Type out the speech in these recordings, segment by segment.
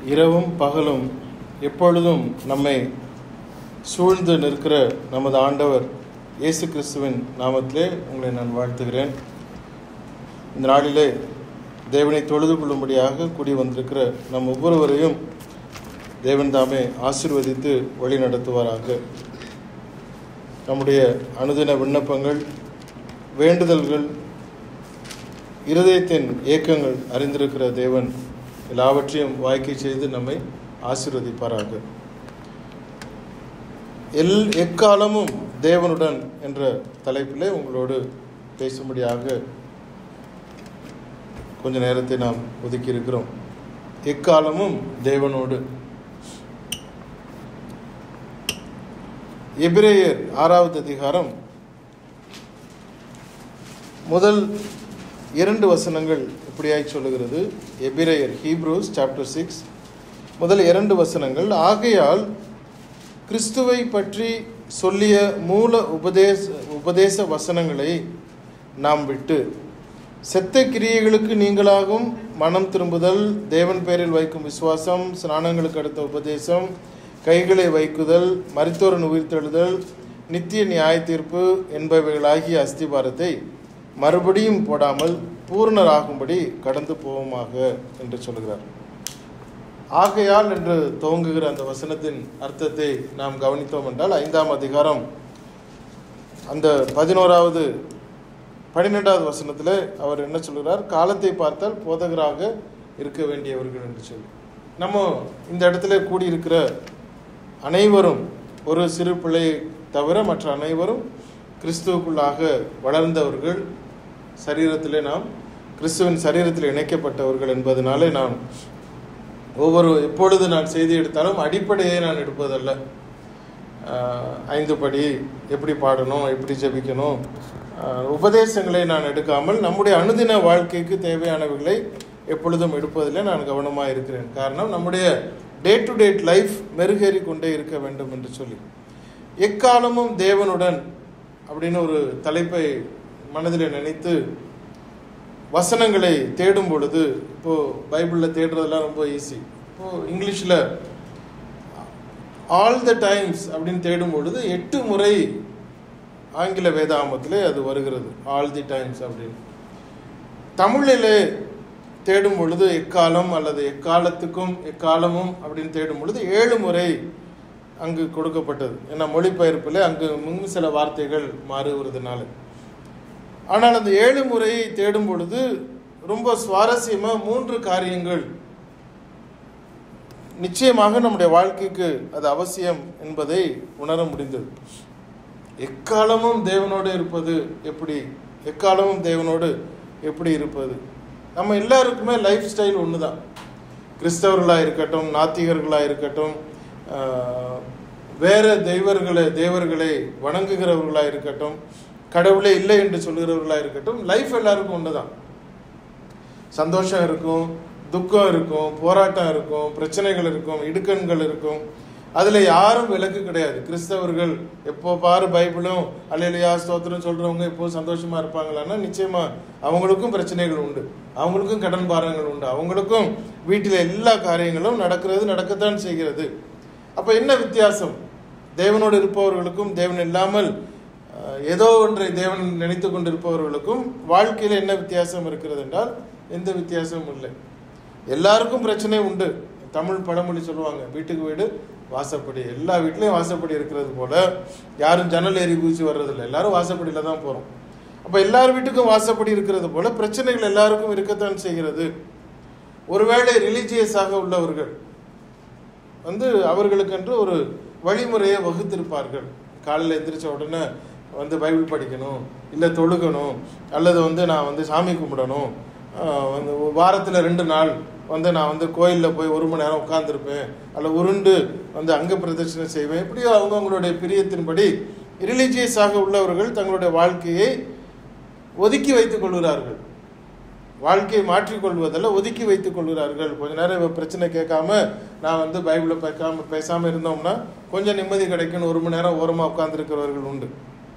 இரவும் பகலும் எப்பொழுதும் நம்மை சூழ்ந்து நிற்கிற நமது ஆண்டவர் இயேசு கிறிஸ்துவின் நாமத்திலே உங்களை நான் வாழ்த்துகிறேன் இந்த நாளிலே தேவனை தொழுது கொள்ளும்படியாக கூடி வந்திருக்கிற நம் ஒவ்வொருவரையும் தேவன் தாமே ஆசீர்வதித்து வழி நடத்துவாராக நம்முடைய அனுதின விண்ணப்பங்கள் வேண்டுதல்கள் இருதயத்தின் ஏக்கங்கள் அறிந்திருக்கிற தேவன் எல்லாவற்றையும் வாய்க்கை செய்து நம்மை ஆசீர்வதிப்பாராக எல் எக்காலமும் தேவனுடன் என்ற தலைப்பிலே உங்களோடு பேசும்படியாக கொஞ்ச நேரத்தை நாம் ஒதுக்கி இருக்கிறோம் எக்காலமும் தேவனோடு எபிரேயர் ஆறாவது அதிகாரம் முதல் இரண்டு வசனங்கள் இப்படியாய் சொல்லுகிறது எபிரேயர் ஹீப்ரூஸ் சாப்டர் சிக்ஸ் முதல் இரண்டு வசனங்கள் ஆகையால் கிறிஸ்துவை பற்றி சொல்லிய மூல உபதேச உபதேச வசனங்களை நாம் விட்டு செத்த கிரியைகளுக்கு நீங்களாகும் மனம் திரும்புதல் தேவன் பேரில் வைக்கும் விசுவாசம் ஸ்நானங்களுக்கு அடுத்த உபதேசம் கைகளை வைக்குதல் மருத்துவரன் உயிர்த்தெழுதல் நித்திய நியாய தீர்ப்பு என்பவைகளாகிய அஸ்திபாரத்தை மறுபடியும் போடாமல் பூர்ணராகும்படி கடந்து போவோமாக என்று சொல்கிறார் ஆகையால் என்று துவங்குகிற அந்த வசனத்தின் அர்த்தத்தை நாம் கவனித்தோம் என்றால் ஐந்தாம் அதிகாரம் அந்த பதினோராவது பன்னிரெண்டாவது வசனத்தில் அவர் என்ன சொல்கிறார் காலத்தை பார்த்தால் போதகராக இருக்க வேண்டியவர்கள் என்று சொல்லி நம்ம இந்த இடத்துல கூடியிருக்கிற அனைவரும் ஒரு சிறு பிள்ளை தவிர மற்ற அனைவரும் கிறிஸ்துவுக்குள்ளாக வளர்ந்தவர்கள் சரீரத்திலே நாம் கிறிஸ்துவின் சரீரத்தில் இணைக்கப்பட்டவர்கள் என்பதனாலே நான் ஒவ்வொரு எப்பொழுது நான் செய்தி எடுத்தாலும் அடிப்படையை நான் எடுப்பதல்ல ஐந்து படி எப்படி பாடணும் எப்படி ஜபிக்கணும் உபதேசங்களை நான் எடுக்காமல் நம்முடைய அனுதின வாழ்க்கைக்கு தேவையானவைகளை எப்பொழுதும் எடுப்பதில் நான் கவனமாக இருக்கிறேன் காரணம் நம்முடைய டே டு டே லைஃப் மெருகேறி கொண்டே இருக்க வேண்டும் என்று சொல்லி எக்காலமும் தேவனுடன் அப்படின்னு ஒரு தலைப்பை மனதில் நினைத்து வசனங்களை தேடும் பொழுது இப்போது பைபிளில் தேடுறதெல்லாம் ரொம்ப ஈஸி இப்போது இங்கிலீஷில் ஆல் த டைம்ஸ் அப்படின்னு தேடும் பொழுது எட்டு முறை ஆங்கில வேதாமத்தில் அது வருகிறது ஆல் தி டைம்ஸ் அப்படின்னு தமிழிலே தேடும் பொழுது எக்காலம் அல்லது எக்காலத்துக்கும் எக்காலமும் அப்படின்னு தேடும் பொழுது ஏழு முறை அங்கு கொடுக்கப்பட்டது ஏன்னா மொழிபெயர்ப்பில் அங்கு முன் சில வார்த்தைகள் மாறுவதுனால ஆனால் அந்த ஏழு முறையை தேடும் பொழுது ரொம்ப சுவாரஸ்யமாக மூன்று காரியங்கள் நிச்சயமாக நம்முடைய வாழ்க்கைக்கு அது அவசியம் என்பதை உணர முடிந்தது எக்காலமும் தேவனோடு இருப்பது எப்படி எக்காலமும் தேவனோடு எப்படி இருப்பது நம்ம எல்லாருக்குமே லைஃப் ஸ்டைல் ஒன்று தான் கிறிஸ்தவர்களாக இருக்கட்டும் நாத்திகர்களாக இருக்கட்டும் வேற தெய்வர்களை தேவர்களை வணங்குகிறவர்களாக இருக்கட்டும் கடவுளே இல்லை என்று சொல்லுகிறவர்களாக இருக்கட்டும் லைஃப் எல்லாருக்கும் ஒன்று தான் சந்தோஷம் இருக்கும் துக்கம் இருக்கும் போராட்டம் இருக்கும் பிரச்சனைகள் இருக்கும் இடுக்கண்கள் இருக்கும் அதில் யாரும் விலக்கு கிடையாது கிறிஸ்தவர்கள் எப்போ பாரு பைபிளும் அலையிலையா ஸ்தோத்திரம் சொல்கிறவங்க எப்போ சந்தோஷமாக இருப்பாங்களான்னா நிச்சயமாக அவங்களுக்கும் பிரச்சனைகள் உண்டு அவங்களுக்கும் கடன் பாரங்கள் உண்டு அவங்களுக்கும் வீட்டில் எல்லா காரியங்களும் நடக்கிறது நடக்கத்தான் செய்கிறது அப்போ என்ன வித்தியாசம் தேவனோடு இருப்பவர்களுக்கும் தேவன் இல்லாமல் ஏதோ ஒன்றை தேவன் நினைத்து கொண்டிருப்பவர்களுக்கும் வாழ்க்கையில் என்ன வித்தியாசம் இருக்கிறது என்றால் எந்த வித்தியாசமும் இல்லை எல்லாருக்கும் பிரச்சனை உண்டு தமிழ் பழமொழி சொல்லுவாங்க வீட்டுக்கு வீடு வாசப்படி எல்லா வீட்லேயும் வாசப்படி இருக்கிறது போல யாரும் ஜன்னல் ஏறி குதிச்சு வர்றதில்லை எல்லாரும் வாசப்படியில் தான் போகிறோம் அப்போ எல்லார் வீட்டுக்கும் வாசப்படி இருக்கிறது போல பிரச்சனைகள் எல்லாருக்கும் இருக்கத்தான் செய்கிறது ஒருவேளை ரிலீஜியஸாக உள்ளவர்கள் வந்து அவர்களுக்கென்று ஒரு வழிமுறையை வகுத்திருப்பார்கள் காலையில் எந்திரிச்ச உடனே வந்து பைபிள் படிக்கணும் இல்லை தொழுகணும் அல்லது வந்து நான் வந்து சாமி கும்பிடணும் வந்து வாரத்தில் ரெண்டு நாள் வந்து நான் வந்து கோயிலில் போய் ஒரு மணி நேரம் உட்காந்துருப்பேன் அல்ல உருண்டு வந்து அங்க பிரதட்சணை செய்வேன் இப்படியோ அவங்கவுங்களுடைய பிரியத்தின்படி ரிலீஜியஸாக உள்ளவர்கள் தங்களுடைய வாழ்க்கையை ஒதுக்கி வைத்துக் கொள்கிறார்கள் வாழ்க்கையை மாற்றிக்கொள்வதில் ஒதுக்கி வைத்துக் கொள்கிறார்கள் கொஞ்ச நேரம் பிரச்சனை கேட்காம நான் வந்து பைபிளை பேக்காம பேசாமல் இருந்தோம்னா கொஞ்சம் நிம்மதி கிடைக்கும்னு ஒரு மணி நேரம் ஓரமாக உட்கார்ந்துருக்கிறவர்கள் உண்டு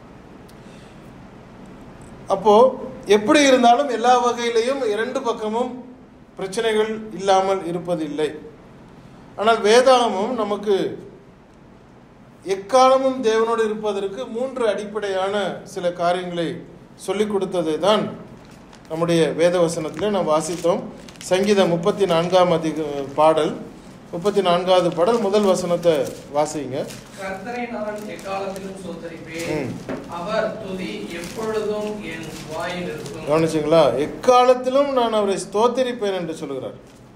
அப்போ எப்படி இருந்தாலும் எல்லா வகையிலையும் இரண்டு பக்கமும் பிரச்சனைகள் இல்லாமல் இருப்பதில்லை ஆனால் வேதாகமம் நமக்கு எக்காலமும் தேவனோடு இருப்பதற்கு மூன்று அடிப்படையான சில காரியங்களை சொல்லிக் கொடுத்ததை தான் நம்முடைய வேத வசனத்தில் நாம் வாசித்தோம் சங்கீதம் முப்பத்தி நான்காம் அதிக பாடல் முப்பத்தி நான்காவது பாடல் முதல் வசனத்தை வாசிங்க கர்த்தரை நான் எக்காலத்திலும் சோத்தரிப்பேன் ம். அவர் துதி எப்பொழுதும் என் வாயில் இருக்கும் கவனிச்சிங்களா எக்காலத்திலும் நான் அவரை ஸ்தோத்தரிப்பேன் என்று சொல்கிறார்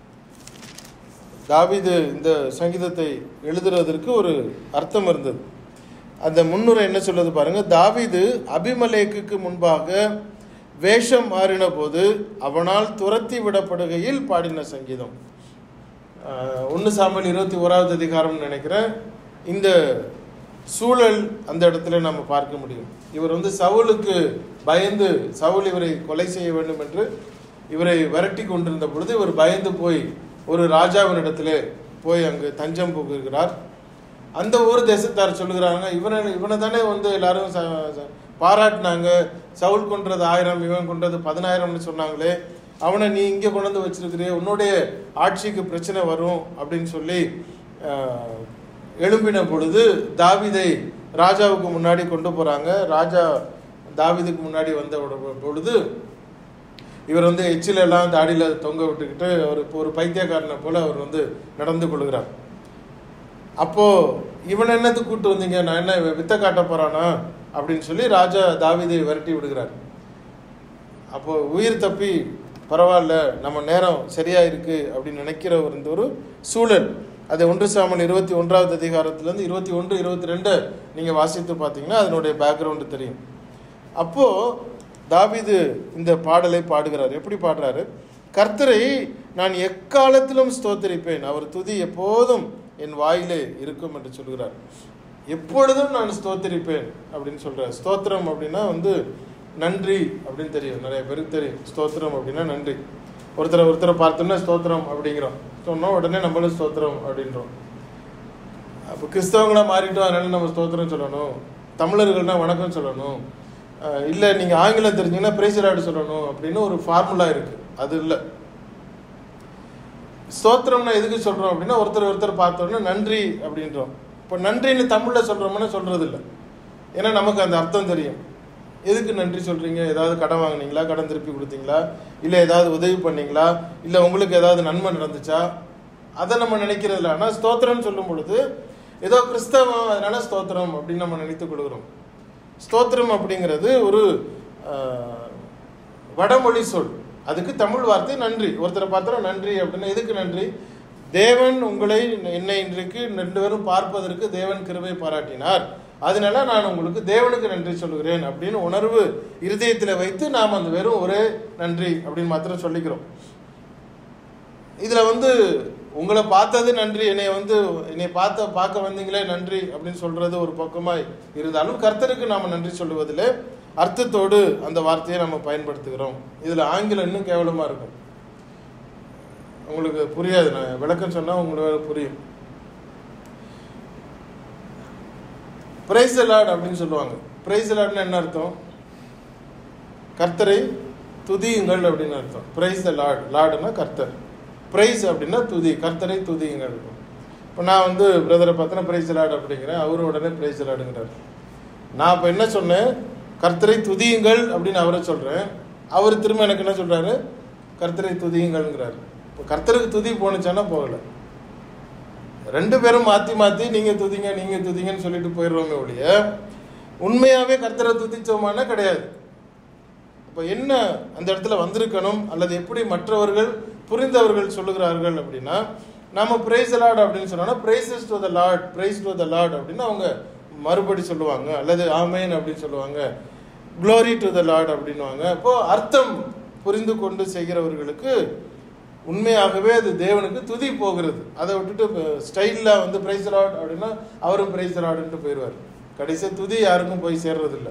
தாவீது இந்த சங்கீதத்தை எழுதுறதற்கு ஒரு அர்த்தம் இருந்தது அந்த முன்னுரை என்ன சொல்லுது பாருங்க தாவீது அபிமலேக்குக்கு முன்பாக வேஷம் மாறின போது அவனால் துரத்தி விடப்படுகையில் பாடின சங்கீதம் ஒன்று சாம்பல் இருபத்தி ஓராவது அதிகாரம் நினைக்கிறேன் இந்த சூழல் அந்த இடத்துல நம்ம பார்க்க முடியும் இவர் வந்து சவுலுக்கு பயந்து சவுல் இவரை கொலை செய்ய வேண்டும் என்று இவரை விரட்டி கொண்டிருந்த பொழுது இவர் பயந்து போய் ஒரு ராஜாவின் இடத்துல போய் அங்கு தஞ்சம் புகுகிறார் அந்த ஊர் தேசத்தார் சொல்லுகிறாங்க இவனை இவனை தானே வந்து எல்லாரும் ச- ச- பாராட்டினாங்க சவுல் கொன்றது ஆயிரம் இவன் கொன்றது பதினாயிரம்னு சொன்னாங்களே அவனை நீ இங்கே கொண்டு வந்து வச்சிருக்கிறிய உன்னுடைய ஆட்சிக்கு பிரச்சனை வரும் அப்படின்னு சொல்லி ஆஹ், எழும்பின பொழுது தாவீதை ராஜாவுக்கு முன்னாடி கொண்டு போறாங்க ராஜா தாவீதுக்கு முன்னாடி வந்த உட- பொழுது இவர் வந்து எச்சில எல்லாம் தாடியில தொங்க விட்டுக்கிட்டு அவர் இப்போ ஒரு பைத்தியக்காரனை போல அவர் வந்து நடந்து கொள்கிறார் அப்போ இவன் என்னத்துக்கு கூட்டு வந்தீங்க நான் என்ன இவன் வித்த காட்ட போறானா அப்படின்னு சொல்லி ராஜா தாவீதை விரட்டி விடுகிறார் அப்போ உயிர் தப்பி பரவாயில்ல நம்ம நேரம் சரியா இருக்கு அப்படின்னு நினைக்கிற ஒரு இந்த ஒரு சூழல் அது ஒன்று சாமல் இருபத்தி ஒன்றாவது அதிகாரத்திலேருந்து இருபத்தி ஒன்று இருபத்தி ரெண்டு நீங்கள் வாசித்து பார்த்தீங்கன்னா அதனுடைய பேக்ரவுண்டு தெரியும் அப்போ தாவீது இந்த பாடலை பாடுகிறார் எப்படி பாடுறாரு கர்த்தரை நான் எக்காலத்திலும் ஸ்தோத்தரிப்பேன் அவர் துதி எப்போதும் என் வாயிலே இருக்கும் என்று சொல்கிறார் எப்பொழுதும் நான் ஸ்தோத்தரிப்பேன் அப்படின்னு சொல்றார் ஸ்தோத்திரம் அப்படின்னா வந்து நன்றி அப்படின்னு தெரியும் நிறைய பேருக்கு தெரியும் ஸ்தோத்திரம் அப்படின்னா நன்றி ஒருத்தரை ஒருத்தரை பார்த்தோம்னா ஸ்தோத்திரம் அப்படிங்கிறோம் சொன்னோம் உடனே நம்மளும் ஸ்தோத்திரம் அப்படின்றோம் அப்போ கிறிஸ்தவங்களா மாறிட்டோம் அதனால நம்ம ஸ்தோத்திரம் சொல்லணும் தமிழர்கள்னா வணக்கம் சொல்லணும் அஹ் இல்லை நீங்கள் ஆங்கிலம் தெரிஞ்சீங்கன்னா பிரேசராடு சொல்லணும் அப்படின்னு ஒரு ஃபார்முலா இருக்கு அது இல்லை ஸ்தோத்திரம்னா எதுக்கு சொல்றோம் அப்படின்னா ஒருத்தர் ஒருத்தர் பார்த்தோம்னா நன்றி அப்படின்றோம் இப்போ நன்றின்னு தமிழ்ல சொல்றோம்னா சொல்றது இல்லை ஏன்னா நமக்கு அந்த அர்த்தம் தெரியும் எதுக்கு நன்றி சொல்றீங்க ஏதாவது கடன் வாங்குனீங்களா கடன் திருப்பி கொடுத்தீங்களா இல்லை ஏதாவது உதவி பண்ணீங்களா இல்லை உங்களுக்கு ஏதாவது நன்மை நடந்துச்சா அதை நம்ம நினைக்கிறது இல்லை ஆனால் ஸ்தோத்திரம்னு சொல்லும் பொழுது ஏதோ கிறிஸ்தவம் அதனால ஸ்தோத்திரம் அப்படின்னு நம்ம நினைத்துக் கொள்கிறோம் ஸ்தோத்திரம் அப்படிங்கிறது ஒரு ஆஹ், வடமொழி சொல் அதுக்கு தமிழ் வார்த்தை நன்றி ஒருத்தரை பார்த்தா நன்றி அப்படின்னா எதுக்கு நன்றி தேவன் உங்களை என்னை இன்றைக்கு ரெண்டு பேரும் பார்ப்பதற்கு தேவன் கிருபை பாராட்டினார் அதனால நான் உங்களுக்கு தேவனுக்கு நன்றி சொல்லுகிறேன் அப்படின்னு உணர்வு இருதயத்தில் வைத்து நாம் அந்த வெறும் ஒரே நன்றி அப்படின்னு மாத்திரம் சொல்லிக்கிறோம் இதுல வந்து உங்களை பார்த்தது நன்றி என்னை வந்து என்னை பார்த்த பார்க்க வந்தீங்களே நன்றி அப்படின்னு சொல்றது ஒரு பக்கமாய் இருந்தாலும் கர்த்தருக்கு நாம நன்றி சொல்லுவதில் அர்த்தத்தோடு அந்த வார்த்தையை நம்ம பயன்படுத்துகிறோம் இதுல ஆங்கிலம் இன்னும் கேவலமா இருக்கும் உங்களுக்கு புரியாது நான் விளக்கம் சொன்னா உங்களுக்கு புரியும் பிரைஸ் லார்ட் அப்படின்னு சொல்லுவாங்க பிரைஸ் லார்ட்னு என்ன அர்த்தம் கர்த்தரை துதியுங்கள் அப்படின்னு அர்த்தம் பிரைஸ் த லார்ட் லார்டுனா கர்த்தர் பிரைஸ் அப்படின்னா துதி கர்த்தரை துதியுங்கள் இப்போ நான் வந்து பிரதரை பார்த்தோன்னா பிரைஸ் லார்ட் அப்படிங்கிறேன் அவரு உடனே பிரைஸ் லார்டுங்கிறார் நான் இப்போ என்ன சொன்னேன் கர்த்தரை துதியுங்கள் அப்படின்னு அவரை சொல்கிறேன் அவர் திரும்ப எனக்கு என்ன சொல்கிறாரு கர்த்தரை துதியுங்கள்ங்கிறாரு இப்போ கர்த்தருக்கு துதி போனுச்சானா போகலை ரெண்டு பேரும் மாற்றி மாற்றி நீங்கள் துதிங்க நீங்கள் துதிங்கன்னு சொல்லிட்டு போயிடுறோமே ஒழிய உண்மையாகவே கர்த்தரை துதிச்சோமானா கிடையாது இப்போ என்ன அந்த இடத்துல வந்திருக்கணும் அல்லது எப்படி மற்றவர்கள் புரிந்தவர்கள் சொல்லுகிறார்கள் அப்படின்னா நாம பிரைஸ் லார்ட் அப்படின்னு சொன்னோம்னா praises to the Lord praise to the Lord அப்படின்னு அவங்க மறுபடி சொல்லுவாங்க அல்லது ஆமேன் அப்படின்னு சொல்லுவாங்க க்ளோரி டு த லார்ட் அப்படின்னுவாங்க இப்போ அர்த்தம் புரிந்து கொண்டு செய்கிறவர்களுக்கு உண்மையாகவே அது தேவனுக்கு துதி போகிறது அதை விட்டுட்டு ஸ்டைலில் வந்து பிரைஸ் லார்ட் அப்படின்னா அவரும் பிரைஸ் லார்டுன்ட்டு போயிடுவார் கடைசி துதி யாருக்கும் போய் சேர்றதில்லை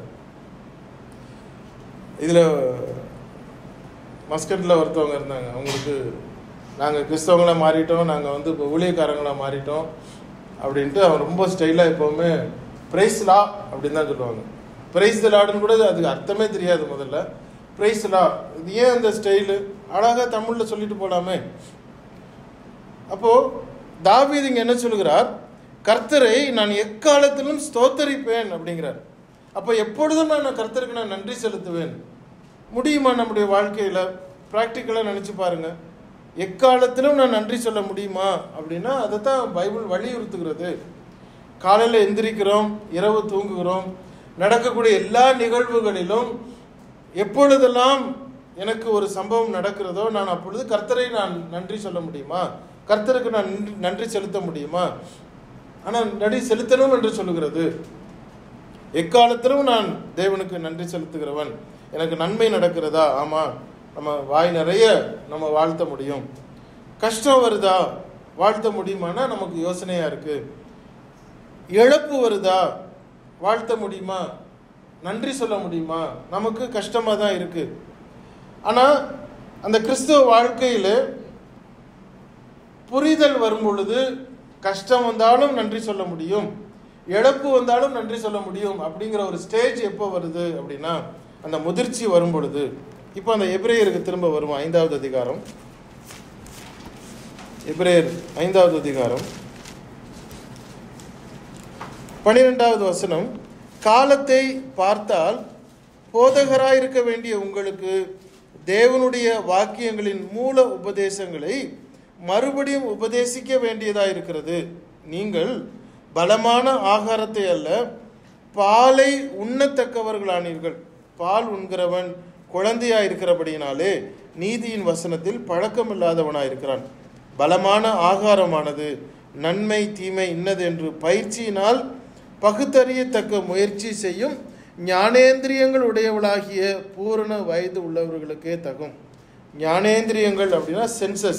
இதில் மஸ்கட்டில் ஒருத்தவங்க இருந்தாங்க அவங்களுக்கு நாங்கள் கிறிஸ்தவங்களாக மாறிட்டோம் நாங்கள் வந்து இப்போ ஊழியக்காரங்களாக மாறிட்டோம் அப்படின்ட்டு அவன் ரொம்ப ஸ்டைலாக எப்போவுமே பிரைஸ் லா அப்படின்னு தான் சொல்லுவாங்க பிரைஸ் லாடுன்னு கூட அதுக்கு அர்த்தமே தெரியாது முதல்ல பிரைஸ் லா இது ஏன் அந்த ஸ்டைலு அழகாக தமிழில் சொல்லிட்டு போகலாமே அப்போது தாவீது இங்க என்ன சொல்கிறார் கர்த்தரை நான் எக்காலத்திலும் ஸ்தோத்தரிப்பேன் அப்படிங்கிறார் அப்போ எப்பொழுதும் நான் கர்த்தருக்கு நான் நன்றி செலுத்துவேன் முடியுமா நம்முடைய வாழ்க்கையில் ப்ராக்டிக்கலாக நினச்சி பாருங்க எக்காலத்திலும் நான் நன்றி சொல்ல முடியுமா அப்படின்னா அதை தான் பைபிள் வலியுறுத்துகிறது காலையில் எந்திரிக்கிறோம் இரவு தூங்குகிறோம் நடக்கக்கூடிய எல்லா நிகழ்வுகளிலும் எப்பொழுதெல்லாம் எனக்கு ஒரு சம்பவம் நடக்கிறதோ நான் அப்பொழுது கர்த்தரை நான் நன்றி சொல்ல முடியுமா கர்த்தருக்கு நான் நன்றி- நன்றி செலுத்த முடியுமா ஆனால் நன்றி செலுத்தணும் என்று சொல்லுகிறது எக்காலத்திலும் நான் தேவனுக்கு நன்றி செலுத்துகிறவன் எனக்கு நன்மை நடக்கிறதா ஆமாம் நம்ம வாய் நிறைய நம்ம வாழ்த்த முடியும் கஷ்டம் வருதா வாழ்த்த முடியுமானா நமக்கு யோசனையாக இருக்கு இழப்பு வருதா வாழ்த்த முடியுமா நன்றி சொல்ல முடியுமா நமக்கு கஷ்டமாக தான் இருக்கு ஆனால் அந்த கிறிஸ்துவ வாழ்க்கையில் புரிதல் வரும் பொழுது கஷ்டம் வந்தாலும் நன்றி சொல்ல முடியும் இழப்பு வந்தாலும் நன்றி சொல்ல முடியும் அப்படிங்கிற ஒரு ஸ்டேஜ் எப்போ வருது அப்படின்னா அந்த முதிர்ச்சி வரும் பொழுது இப்போ அந்த எபிரேயருக்கு திரும்ப வரும் ஐந்தாவது அதிகாரம் எபிரேயர் ஐந்தாவது அதிகாரம் பனிரெண்டாவது வசனம் காலத்தை பார்த்தால் போதகராயிருக்க வேண்டிய உங்களுக்கு தேவனுடைய வாக்கியங்களின் மூல உபதேசங்களை மறுபடியும் உபதேசிக்க வேண்டியதாயிருக்கிறது நீங்கள் பலமான ஆகாரத்தை அல்ல பாலை உண்ணத்தக்கவர்களானீர்கள் பால் உண்கிறவன் குழந்தையாயிருக்கிறபடியினாலே நீதியின் வசனத்தில் பழக்கமில்லாதவனாயிருக்கிறான் பலமான ஆகாரமானது நன்மை தீமை இன்னது என்று பயிற்சியினால் பகுத்தறியத்தக்க முயற்சி செய்யும் ஞானேந்திரியங்கள் உடையவளாகிய பூரண வயது உள்ளவர்களுக்கே தகும் ஞானேந்திரியங்கள் அப்படின்னா சென்சஸ்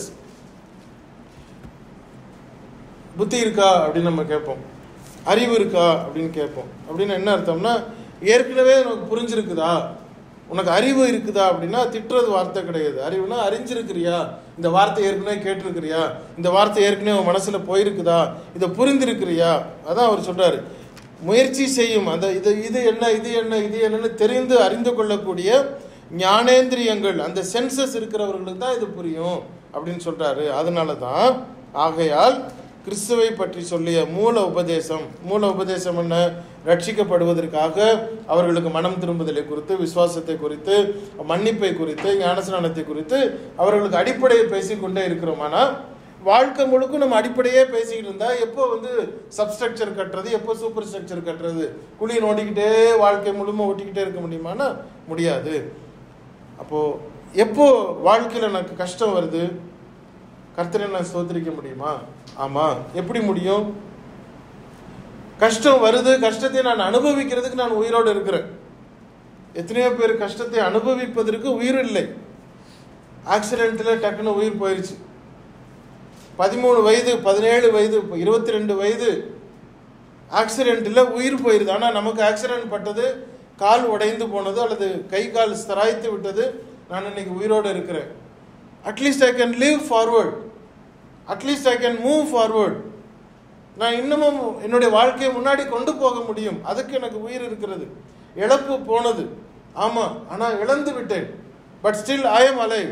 புத்தி இருக்கா அப்படின்னு நம்ம கேட்போம் அறிவு இருக்கா அப்படின்னு கேட்போம் அப்படின்னு என்ன அர்த்தம்னா ஏற்கனவே உனக்கு புரிஞ்சிருக்குதா உனக்கு அறிவு இருக்குதா அப்படின்னா திட்டுறது வார்த்தை கிடையாது அறிவுனா அறிஞ்சிருக்கிறியா இந்த வார்த்தை ஏற்கனவே கேட்டிருக்கிறியா இந்த வார்த்தை ஏற்கனவே உன் மனசுல போயிருக்குதா இதை புரிந்திருக்கிறியா அதான் அவர் சொல்றாரு முயற்சி செய்யும் அந்த இது இது என்ன இது என்ன இது என்னன்னு தெரிந்து அறிந்து கொள்ளக்கூடிய ஞானேந்திரியங்கள் அந்த சென்சஸ் இருக்கிறவர்களுக்கு தான் இது புரியும் அப்படின்னு சொல்றாரு அதனால தான் ஆகையால் கிறிஸ்துவை பற்றி சொல்லிய மூல உபதேசம் மூல உபதேசம் என்ன ரட்சிக்கப்படுவதற்காக அவர்களுக்கு மனம் திரும்புதலை குறித்து விசுவாசத்தை குறித்து மன்னிப்பை குறித்து ஞானஸ்நானத்தை குறித்து அவர்களுக்கு அடிப்படையை பேசிக்கொண்டே இருக்கிறோம் ஆனால் வாழ்க்கை முழுக்க நம்ம அடிப்படையே பேசிக்கிட்டு இருந்தா எப்போ வந்து சப்ஸ்ட்ரக்சர் கட்டுறது எப்போ சூப்பர் ஸ்ட்ரக்சர் கட்டுறது குழி நோண்டிக்கிட்டே வாழ்க்கை முழுமை ஓட்டிக்கிட்டே இருக்க முடியுமானா முடியாது அப்போ எப்போ வாழ்க்கையில் எனக்கு கஷ்டம் வருது கர்த்தரை நான் ஸ்தோத்திரிக்க முடியுமா ஆமா எப்படி முடியும் கஷ்டம் வருது கஷ்டத்தை நான் அனுபவிக்கிறதுக்கு நான் உயிரோடு இருக்கிறேன் எத்தனையோ பேர் கஷ்டத்தை அனுபவிப்பதற்கு உயிர் இல்லை ஆக்சிடென்ட்ல டக்குன்னு உயிர் போயிருச்சு பதிமூணு வயது பதினேழு வயது இருபத்தி ரெண்டு வயது ஆக்சிடென்ட்ல உயிர் போயிருது ஆனால் நமக்கு ஆக்சிடென்ட் பட்டது கால் உடைந்து போனது அல்லது கை கால் ஸ்தராய்த்து விட்டது நான் இன்னைக்கு உயிரோடு இருக்கிறேன் at least I can live forward at least I can move forward நான் இன்னமும் என்னுடைய வாழ்க்கையை முன்னாடி கொண்டு போக முடியும் அதுக்கு எனக்கு உயிர் இருக்கிறது இழப்பு போனது ஆமாம் ஆனால் இழந்து விட்டேன் but still I am alive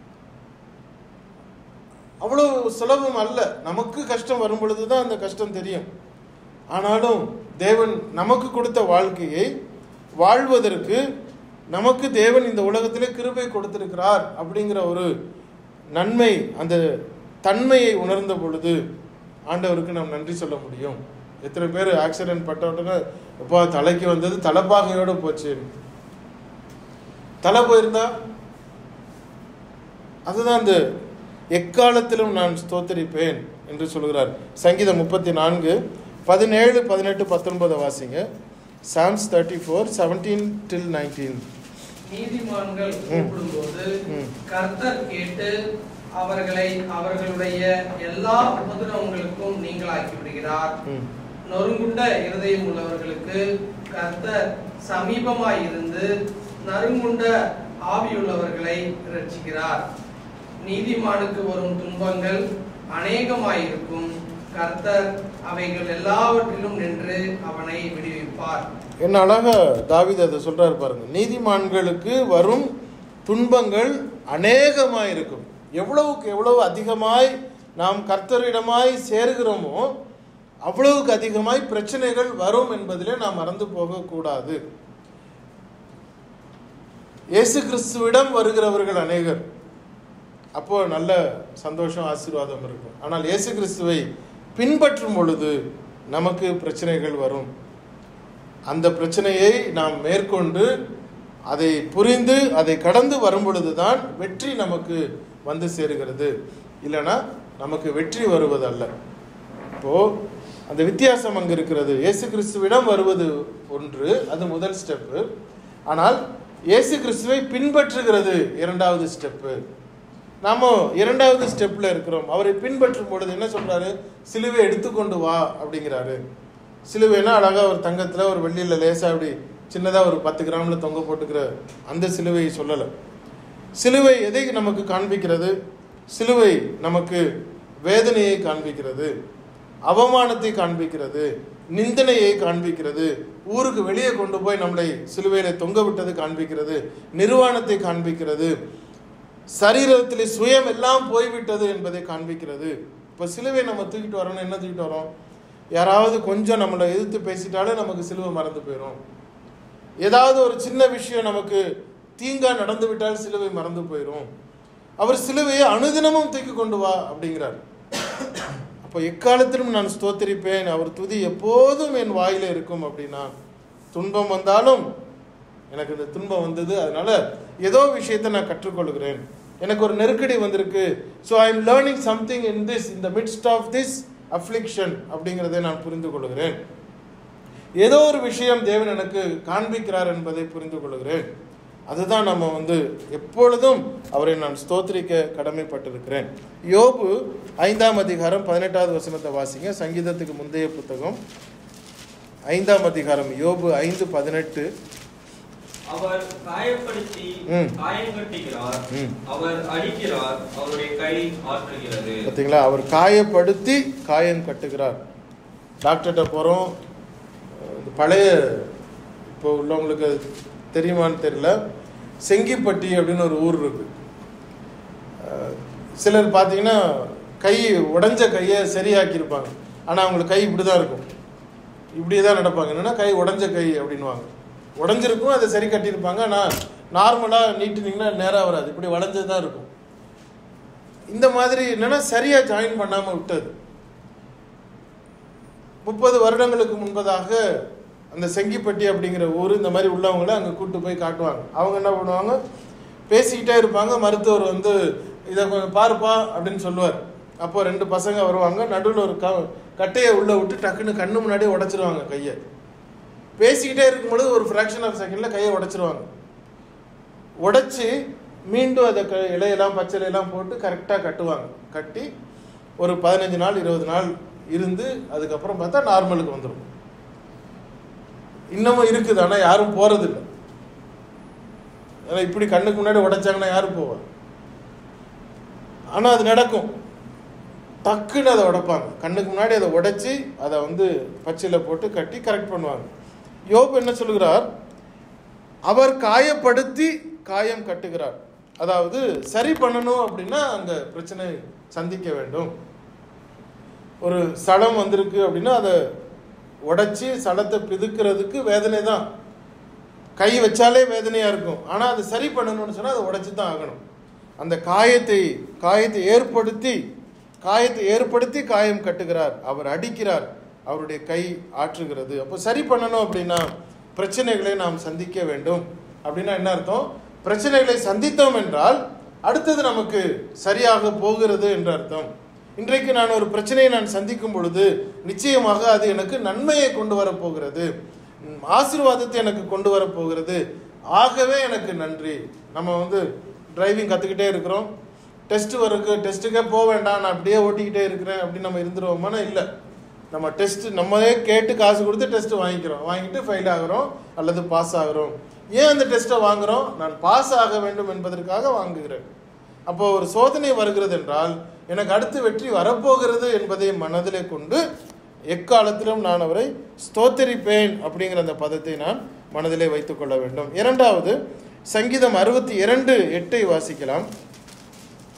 அவ்வளோ சுலபம் அல்ல நமக்கு கஷ்டம் வரும் பொழுது தான் அந்த கஷ்டம் தெரியும் ஆனாலும் தேவன் நமக்கு கொடுத்த வாழ்க்கையை வாழ்வதற்கு நமக்கு தேவன் இந்த உலகத்திலே கிருபை கொடுத்திருக்கிறார் அப்படிங்கிற ஒரு நன்மை அந்த தன்மையை உணர்ந்த பொழுது ஆண்டவருக்கு நாம் நன்றி சொல்ல முடியும் எத்தனை பேர் ஆக்சிடென்ட் பட்ட உடனே அப்பா தலைக்கு வந்தது தலைப்பாகையோட போச்சு தலை போயிருந்தா அதுதான் அந்த எக்காலத்திலும் நான் ஸ்தோத்தரிப்பேன் என்று சொல்கிறார் சங்கீதம் முப்பத்தி நான்கு பதினேழு பதினெட்டு பத்தொன்பதை வாசிங்க Psalms thirty four seventeen till nineteen நீதிமான்கள் கூப்பிடும்போது ம். கர்த்தர் கேட்டு அவர்களை அவர்களுடைய எல்லா உபதிரவங்களுக்கும் நீங்களாக்கி விடுகிறார் ம் நொறுங்குண்ட இருதயம் உள்ளவர்களுக்கு கர்த்தர் சமீபமாய் இருந்து நறுங்குண்ட ஆவியுள்ளவர்களை ரட்சிக்கிறார் நீதிமானுக்கு வரும் துன்பங்கள் அநேகமாயிருக்கும் கர்த்தர் அவைகள் எல்லாவற்றிலும் நின்று அவனை விடுவிப்பார் என்ன அழகா தாவீது அதை சொல்றாரு பாருங்க நீதிமான்களுக்கு வரும் துன்பங்கள் அநேகமாய் இருக்கும் எவ்வளவுக்கு எவ்வளவு அதிகமாய் நாம் கர்த்தரிடமாய் சேருகிறோமோ அவ்வளவுக்கு அதிகமாய் பிரச்சனைகள் வரும் என்பதிலே நாம் மறந்து போகக்கூடாது இயேசு கிறிஸ்துவிடம் வருகிறவர்கள் அநேகர் அப்போ நல்ல சந்தோஷம் ஆசீர்வாதம் இருக்கும் ஆனால் இயேசு கிறிஸ்துவை பின்பற்றும் பொழுது நமக்கு பிரச்சனைகள் வரும் அந்த பிரச்சனையை நாம் மேற்கொண்டு அதை புரிந்து அதை கடந்து வரும் பொழுதுதான் வெற்றி நமக்கு வந்து சேருகிறது இல்லைன்னா நமக்கு வெற்றி வருவதல்ல இப்போ அந்த வித்தியாசம் அங்கு இருக்கிறது இயேசு கிறிஸ்துவிடம் வருவது ஒன்று அது முதல் ஸ்டெப்பு ஆனால் இயேசு கிறிஸ்துவை பின்பற்றுகிறது இரண்டாவது ஸ்டெப்பு நாம இரண்டாவது ஸ்டெப்ல இருக்கிறோம் அவரை பின்பற்றும் பொழுது என்ன சொல்றாரு சிலுவை எடுத்துக்கொண்டு வா அப்படிங்கிறாரு சிலுவைனா அழகா ஒரு தங்கத்துல ஒரு வெள்ளியில லேசா அப்படி சின்னதா ஒரு பத்து கிராம்ல தொங்க போட்டுக்கிற அந்த சிலுவையை சொல்லலை சிலுவை எதை நமக்கு காண்பிக்கிறது சிலுவை நமக்கு வேதனையை காண்பிக்கிறது அவமானத்தை காண்பிக்கிறது நிந்தனையை காண்பிக்கிறது ஊருக்கு வெளியே கொண்டு போய் நம்மளை சிலுவையில தொங்க விட்டது காண்பிக்கிறது நிர்வாணத்தை காண்பிக்கிறது சரீரத்திலே சுயம் எல்லாம் போய்விட்டது என்பதை காண்பிக்கிறது இப்போ சிலுவை நம்ம தூக்கிட்டு வரோம்னா என்ன தூக்கிட்டு வரோம் யாராவது கொஞ்சம் நம்மளை எதிர்த்து பேசிட்டாலே நமக்கு சிலுவை மறந்து போயிடும் ஏதாவது ஒரு சின்ன விஷயம் நமக்கு தீங்கா நடந்து விட்டால் சிலுவை மறந்து போயிடும் அவர் சிலுவையை அனுதினமும் தூக்கி கொண்டு வா அப்படிங்கிறார் அப்போ எக்காலத்திலும் நான் ஸ்தோத்திரிப்பேன் அவர் துதி எப்போதும் என் வாயில இருக்கும் அப்படின்னா துன்பம் வந்தாலும் எனக்கு இந்த துன்பம் வந்தது அதனால ஏதோ விஷயத்தை நான் கற்றுக்கொள்கிறேன் எனக்கு ஒரு நெருக்கடி வந்திருக்கு so I am learning something in this இந்த மிட்ஸ்ட் ஆஃப் திஸ் அஃப்ளிக்ஷன் அப்படிங்கிறதை நான் புரிந்து கொள்கிறேன் ஏதோ ஒரு விஷயம் தேவன் எனக்கு காண்பிக்கிறார் என்பதை புரிந்து கொள்கிறேன் அதுதான் நம்ம வந்து எப்பொழுதும் அவரை நான் ஸ்தோத்திரிக்க கடமைப்பட்டிருக்கிறேன் யோபு ஐந்தாம் அதிகாரம் பதினெட்டாவது வசனத்தை வாசிங்க சங்கீதத்துக்கு முந்தைய புத்தகம் ஐந்தாம் அதிகாரம் யோபு ஐந்து பதினெட்டு அவர் காயப்படுத்தி ம். காயம் கட்டுகிறார் ம். அவர் அடிக்கிறார் அவருடைய கை ஆற்றுகிறது பார்த்தீங்களா அவர் காயப்படுத்தி காயம் கட்டுகிறார் டாக்டர்கிட்ட போகிறோம் இந்த பழைய இப்போ உள்ளவங்களுக்கு அது தெரியுமான்னு தெரியல செங்கிப்பட்டி அப்படின்னு ஒரு ஊர் இருக்கு அஹ் சிலர் பார்த்தீங்கன்னா கை உடைஞ்ச கையை சரியாக்கியிருப்பாங்க ஆனால் அவங்களுக்கு கை இப்படி தான் இருக்கும் இப்படியே தான் நடப்பாங்க என்னன்னா கை உடைஞ்ச கை அப்படின்வாங்க உடஞ்சிருக்கும் அதை சரி கட்டியிருப்பாங்க ஆனால் நார்மலாக நீட்டினீங்கன்னா நேராக வராது இப்படி வளைஞ்சது தான் இருக்கும் இந்த மாதிரி என்னன்னா சரியா ஜாயின் பண்ணாம விட்டது முப்பது வருடங்களுக்கு முன்பதாக அந்த செங்கிப்பட்டி அப்படிங்கிற ஊர் இந்த மாதிரி உள்ளவங்கள அங்கே கூட்டு போய் காட்டுவாங்க அவங்க என்ன பண்ணுவாங்க பேசிக்கிட்டே இருப்பாங்க மருத்துவர் வந்து இதை கொஞ்சம் பாருப்பா அப்படின்னு சொல்லுவார் அப்போ ரெண்டு பசங்க வருவாங்க நடுவில் ஒரு க கட்டையை உள்ளே விட்டு டக்குன்னு கண்ணு முன்னாடியே உடைச்சிருவாங்க கையை பேசிக்கிட்டே இருக்கும்பொழுது ஒரு ஃப்ராக்ஷன் ஆஃப் செகண்டில் கையை உடைச்சிருவாங்க உடைச்சி மீண்டும் அதை க இலையெல்லாம் பச்சை இலையெல்லாம் போட்டு கரெக்டாக கட்டுவாங்க கட்டி ஒரு பதினஞ்சு நாள் இருபது நாள் இருந்து அதுக்கப்புறம் பார்த்தா நார்மலுக்கு வந்துடும் இன்னமும் இருக்குது ஆனால் யாரும் போகிறதில்ல ஏன்னா இப்படி கண்ணுக்கு முன்னாடி உடைச்சாங்கன்னா யாரும் போவா ஆனால் அது நடக்கும் டக்குன்னு அதை உடைப்பாங்க கண்ணுக்கு முன்னாடி அதை உடைச்சி அதை வந்து பச்சையில் போட்டு கட்டி கரெக்ட் பண்ணுவாங்க யோபு என்ன சொல்லுகிறார் அவர் காயப்படுத்தி காயம் கட்டுகிறார் அதாவது சரி பண்ணணும் அப்படின்னா அங்க பிரச்சனை சந்திக்க வேண்டும் ஒரு சடம் வந்திருக்கு அப்படின்னா அதை உடைச்சி சடத்தை பிதுக்கிறதுக்கு வேதனை தான் கை வச்சாலே வேதனையா இருக்கும் ஆனா அதை சரி பண்ணணும்னு சொன்னா அதை உடைச்சி தான் ஆகணும் அந்த காயத்தை காயத்தை ஏற்படுத்தி காயத்தை ஏற்படுத்தி காயம் கட்டுகிறார் அவர் அடிக்கிறார் அவருடைய கை ஆற்றுகிறது அப்போ சரி பண்ணணும் அப்படின்னா பிரச்சனைகளை நாம் சந்திக்க வேண்டும் அப்படின்னா என்ன அர்த்தம் பிரச்சனைகளை சந்தித்தோம் என்றால் அடுத்தது நமக்கு சரியாக போகிறது என்று அர்த்தம் இன்றைக்கு நான் ஒரு பிரச்சனையை நான் சந்திக்கும் பொழுது நிச்சயமாக அது எனக்கு நன்மையை கொண்டு வரப் போகிறது ம், ஆசீர்வாதத்தை எனக்கு கொண்டு வரப் போகிறது ஆகவே எனக்கு நன்றி நம்ம வந்து டிரைவிங் கற்றுக்கிட்டே இருக்கிறோம் டெஸ்ட் வரக்கு டெஸ்ட்டுக்கே போக வேண்டாம் நான் அப்படியே ஓட்டிக்கிட்டே இருக்கிறேன் அப்படின்னு நம்ம இருந்துருவோமானா இல்லை நம்ம டெஸ்ட் நம்மளே கேட்டு காசு கொடுத்து டெஸ்ட் வாங்கிக்கிறோம் வாங்கிட்டு ஃபெயில் ஆகுறோம் அல்லது பாஸ் ஆகுறோம் ஏன் அந்த டெஸ்ட்டை வாங்குறோம் நான் பாஸ் ஆக வேண்டும் என்பதற்காக வாங்குகிறேன் அப்போ ஒரு சோதனை வருகிறது என்றால் எனக்கு அடுத்து வெற்றி வரப்போகிறது என்பதை மனதிலே கொண்டு எக்காலத்திலும் நான் அவரை ஸ்தோத்தரிப்பேன் அப்படிங்கிற அந்த பதத்தை நான் மனதிலே வைத்துக் கொள்ள வேண்டும் இரண்டாவது சங்கீதம் அறுபத்தி இரண்டு எட்டை வாசிக்கலாம்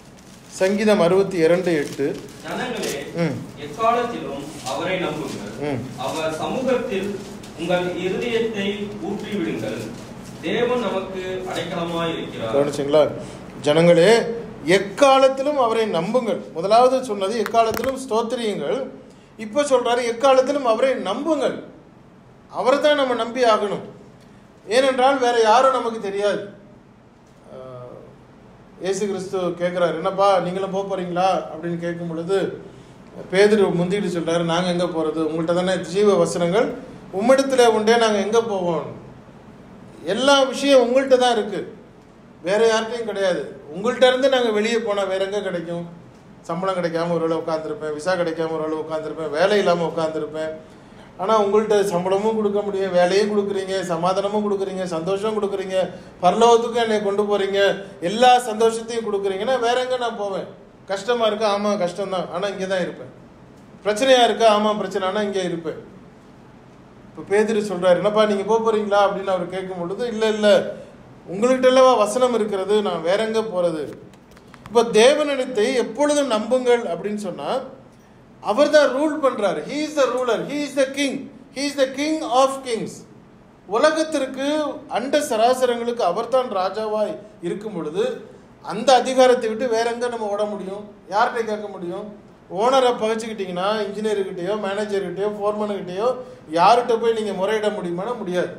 சங்கீதம் அறுபத்தி இரண்டு எட்டு ஜனங்களே ம். எக்காலத்திலும் அவரை நம்புங்கள் ம். அவர் சமூகத்தில் உங்கள் இருதயத்தை ஊற்றி விடுங்கள் தேவன் நமக்கு அடைக்கலமாய் இருக்கிறார் கவனிச்சிங்களா ஜனங்களே எக்காலத்திலும் அவரை நம்புங்கள் முதலாவது சொன்னது எக்காலத்திலும் ஸ்தோத்திரியுங்கள் இப்போ சொல்றாரு எக்காலத்திலும் அவரை நம்புங்கள் அவரை தான் நம்ம நம்பி ஆகணும் ஏனென்றால் வேற யாரும் நமக்கு தெரியாது ஆஹ், இயேசு கிறிஸ்து கேட்குறாரு என்னப்பா நீங்களும் போக போறீங்களா அப்படின்னு கேட்கும் பொழுது பேதுரு முந்திட்டு சொல்றாரு நாங்கள் எங்கே போகிறது உங்கள்கிட்ட தானே ஜீவ வசனங்கள் உம்மிடத்துல உண்டே நாங்கள் எங்கே போவோம் எல்லா விஷயம் உங்கள்கிட்ட தான் இருக்கு வேற யார்கிட்டையும் கிடையாது உங்கள்கிட்ட இருந்து நாங்கள் வெளியே போனால் வேற எங்கே கிடைக்கும் சம்பளம் கிடைக்காம ஒரு வேளை உட்காந்துருப்பேன் விசா கிடைக்காம ஒரு வேளை உட்காந்துருப்பேன் வேலை இல்லாமல் உட்காந்துருப்பேன் ஆனால் உங்கள்கிட்ட சம்பளமும் கொடுக்க முடியும் வேலையும் கொடுக்குறீங்க சமாதானமும் கொடுக்குறீங்க சந்தோஷம் கொடுக்குறீங்க பரலோகத்துக்கும் என்னை கொண்டு போறீங்க எல்லா சந்தோஷத்தையும் கொடுக்குறீங்கன்னா வேற எங்கே நான் போவேன் கஷ்டமா இருக்கா ஆமாம் கஷ்டம்தான் ஆனால் இங்கே தான் இருப்பேன் பிரச்சனையா இருக்கா ஆமாம் பிரச்சனை ஆனால் இங்கே இருப்பேன் இப்போ பேதிரு சொல்றாரு என்னப்பா நீங்க போக போறீங்களா அப்படின்னு அவர் கேட்கும் பொழுது இல்ல இல்ல உங்கள்கிட்ட அல்லவா வசனம் இருக்கிறது நான் வேற எங்க போறது இப்போ தேவனிடத்தை எப்பொழுதும் நம்புங்கள் அப்படின்னு சொன்னா அவர் தான் ரூல் பண்றாரு he is the ruler he is the king he is the king of kings உலகத்திற்கு அண்ட சராசரங்களுக்கு அவர்தான் ராஜாவாய் இருக்கும் பொழுது அந்த அதிகாரத்தை விட்டு வேற எங்க நம்ம ஓட முடியும் யார்கிட்ட கேட்க முடியும் ஓனரை பகைச்சிக்கிட்டீங்கன்னா இன்ஜினியர்கிட்டயோ மேனேஜர்கிட்டயோ ஃபோர்மனுக்கிட்டயோ யார்கிட்ட போய் நீங்க முறையிட முடியுமானா முடியாது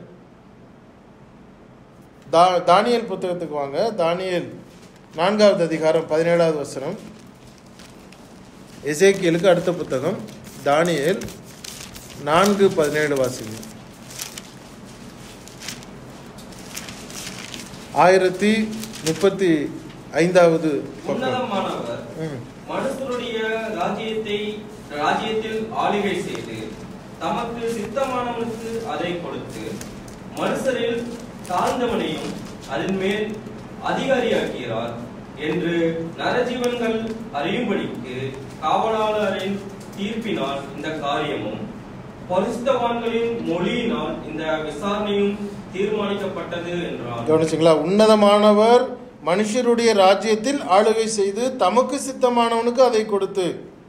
தா தானியல் புத்தகத்துக்கு வாங்க தானியல் நான்காவது அதிகாரம் பதினேழாவது வசனம் எசேக்கியலுக்கு அடுத்த புத்தகம் தானியேல் நான்கு பதினேழு வாசிங்க ஆயிரத்தி முப்பத்தி ஐந்தாவது பக்கம் உன்னதமானவர் ம். மனுஷருடைய ராஜ்யத்தை ராஜ்யத்தில் ஆளுகை செய்து தமக்கு சித்தமானவனுக்கு அதை கொடுத்து மனுஷரில் தாழ்ந்தவனையும் அதன் மேல் அதிகாரியாக்கிறார் என்று நரஜீவன்கள் அறியும்படிக்கு காவலாளரின் தீர்ப்பினால் இந்த காரியமும் பரிசுத்தவான்களின் மொழியினால் இந்த விசாரணையும் தீர்மானிக்கப்பட்டது என்றார் கவனிச்சிங்களா உன்னதமானவர் மனுஷருடைய ராஜ்யத்தில் ஆளுகை செய்து தமக்கு சித்தமானவனுக்கு அதை கொடுத்து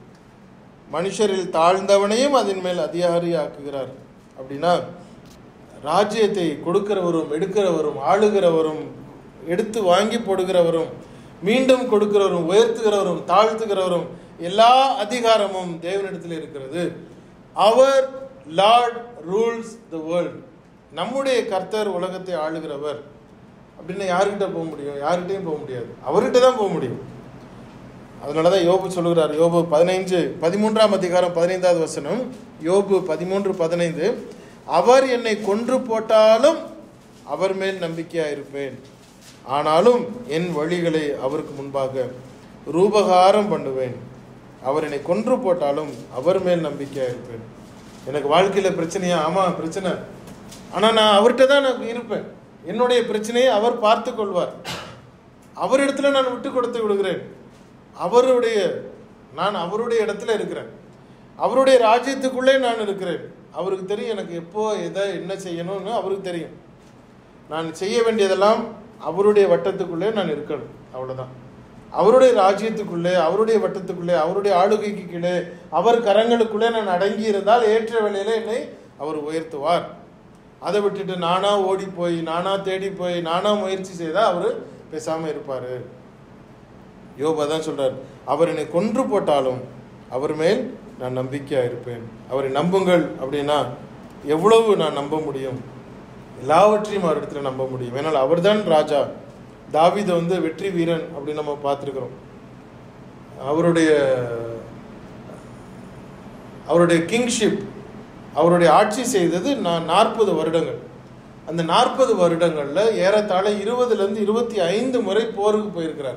மனுஷரில் தாழ்ந்தவனையும் அதன் மேல் அதிகாரியாக்குகிறார் அப்படின்னா ராஜ்யத்தை கொடுக்கிறவரும் எடுக்கிறவரும் ஆளுகிறவரும் எடுத்து வாங்கி போடுகிறவரும் மீண்டும் கொடுக்கிறவரும் உயர்த்துகிறவரும் தாழ்த்துகிறவரும் எல்லா அதிகாரமும் தேவனிடத்தில் இருக்கிறது அவர் லார்ட் ரூல்ஸ் த வேர்ல்ட் நம்முடைய கர்த்தர் உலகத்தை ஆளுகிறவர் அப்படின்னு யாருக்கிட்ட போக முடியும் யார்கிட்டயும் போக முடியாது அவர்கிட்ட தான் போக முடியும் அதனால தான் யோபு சொல்லுகிறார் யோபு பதினைஞ்சு பதிமூன்றாம் அதிகாரம் பதினைந்தாவது வசனம் யோபு பதிமூன்று பதினைந்து அவர் என்னை கொன்று போட்டாலும் அவர் மேல் நம்பிக்கையாக இருப்பேன் ஆனாலும் என் வழிகளை அவருக்கு முன்பாக ரூபகாரம் பண்ணுவேன் அவர் என்னை கொன்று போட்டாலும் அவர் மேல் நம்பிக்கையாக இருப்பேன் எனக்கு வாழ்க்கையில் பிரச்சனையா ஆமாம் பிரச்சனை ஆனால் நான் அவர்கிட்ட தான் நான் இருப்பேன் என்னுடைய பிரச்சனையை அவர் பார்த்து கொள்வார் அவரிடத்துல நான் விட்டு கொடுத்து விடுகிறேன் அவருடைய நான் அவருடைய இடத்துல இருக்கிறேன் அவருடைய ராஜ்யத்துக்குள்ளே நான் இருக்கிறேன் அவருக்கு தெரியும் எனக்கு எப்போ எதை என்ன செய்யணும்னு அவருக்கு தெரியும் நான் செய்ய வேண்டியதெல்லாம் அவருடைய வட்டத்துக்குள்ளே நான் இருக்கணும் அவ்வளவுதான் அவருடைய ராஜ்யத்துக்குள்ளே அவருடைய வட்டத்துக்குள்ளே அவருடைய ஆளுகைக்கு கீழே அவர் கரங்களுக்குள்ளே நான் அடங்கி இருந்தால் ஏற்ற வேளையில என்னை அவர் உயர்த்துவார் அதை விட்டுட்டு நானா ஓடி போய் நானா தேடி போய் நானா முயற்சி செய்தா அவர் பேசாம இருப்பாரு யோபா தான் சொல்றார் அவர் என்னை கொன்று போட்டாலும் அவர் மேல் நான் நம்பிக்கையா இருப்பேன் அவரை நம்புங்கள் அப்படின்னா எவ்வளவு நான் நம்ப முடியும் எல்லாவற்றையும் அவரிடத்துல நம்ப முடியும் ஏன்னால் அவர்தான் ராஜா தாவீதை வந்து வெற்றி வீரன் அப்படின்னு நம்ம பார்த்துருக்குறோம் அவருடைய அவருடைய கிங்ஷிப் அவருடைய ஆட்சி செய்தது நான் நாற்பது வருடங்கள் அந்த நாற்பது வருடங்கள்ல ஏறத்தாழ இருபதுல இருந்து இருபத்தி ஐந்து முறை போருக்கு போயிருக்கிறார்